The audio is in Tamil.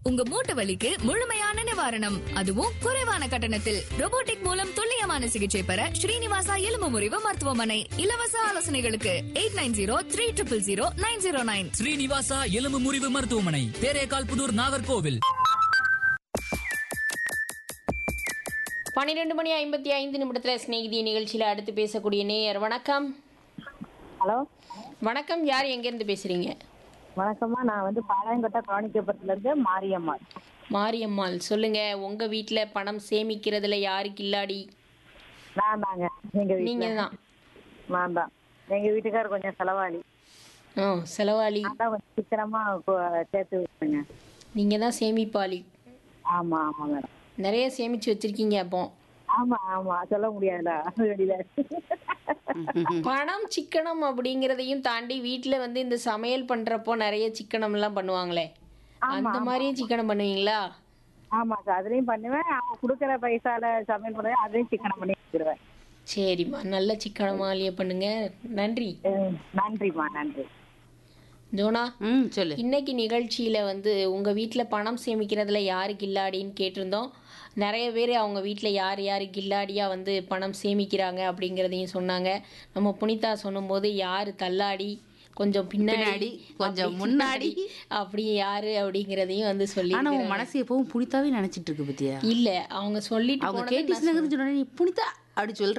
உங்க மூட்டு வலிக்கு முழுமையான நிவாரணம் அதுவும் குறைவான கட்டணத்தில் robotic மூலம் துல்லியமான சிகிச்சை பெற ஸ்ரீனிவாசா எலும்பு முறிவு மருத்துவமனை இலவச ஆலோசனைகளுக்கு eight nine zero three triple zero nine zero nine Srinivasa எலும்பு முறிவு மருத்துவமனை தேரேகால் புதூர் நாகர்கோவில் பன்னிரெண்டு மணி ஐம்பத்தி ஐந்து நிமிடத்தில் ஸ்நேகிதி நிகழ்ச்சியில் அடுத்து பேசக்கூடிய நேயர் வணக்கம் ஹலோ வணக்கம் யார் எங்கேருந்து பேசுகிறீங்க வணக்கம்மா நான் வந்து பாளையங்கோட்டை காணிக்கப்புறத்துல இருந்து மாரியம்மாள் மாரியம்மாள் சொல்லுங்க உங்க வீட்டில் பணம் சேமிக்கிறதுல யாருக்கு இல்லாடி நான் தாங்க எங்க நீங்க வீட்டுல தான் நான் தான் எங்க வீட்டுக்காரர் கொஞ்சம் செலவாளி ஆ செலவாளி நான் தான் கொஞ்சம் சிக்கனமா கு- சேர்த்து வைப்பேங்க நீங்கள் தான் சேமிப்பாளி ஆமா ஆமா மேடம் நிறைய சேமிச்சு வச்சிருக்கீங்க அப்போ ஆமா ஆமா சொல்ல முடியாதுடா வெளியில பணம் சிக்கனம் அப்படிங்கிறதையும் தாண்டி வீட்டில் வந்து இந்த சமையல் பண்ணுறப்போ நிறைய சிக்கனம்லாம் பண்ணுவாங்களே அந்த மாதிரியும் சிக்கனம் பண்ணுவீங்களா ஆமா சார் அதுலயும் பண்ணுவேன் அவங்க கொடுக்குற பைசால சமையல் பண்ணுவேன் அதுலயும் சிக்கனம் பண்ணி வச்சிருவேன் சரிம்மா நல்ல சிக்கனமாலிய பண்ணுங்க நன்றி அஹ் நன்றிம்மா நன்றி ஜோனா ம் சொல்லு இன்னைக்கு நிகழ்ச்சியில் வந்து உங்கள் வீட்டில் பணம் சேமிக்கிறதுல யாருக்கு இல்லாடின்னு கேட்டிருந்தோம் நிறைய பேர் அவங்க வீட்டில் யார் யார் கில்லாடியாக வந்து பணம் சேமிக்கிறாங்க அப்படிங்கிறதையும் சொன்னாங்க நம்ம புனிதா சொன்னும்போது யார் தள்ளாடி கொஞ்சம் பின்னாடி பின்னாடி, கொஞ்சம் அப்படி முன்னாடி. அப்படி யாரு அப்படிங்கிறதையும் வந்து சொல்லி ஆனா உன் மனசு எப்பவும் புனிதாவே நினைச்சிட்டு இருக்கு பத்தியா இல்ல அவங்க சொல்லிட்டு அவங்க போனதை கேட்டிஸ் நான் நகர் சொன்ன நீ புனிதா அப்படி சொல்ற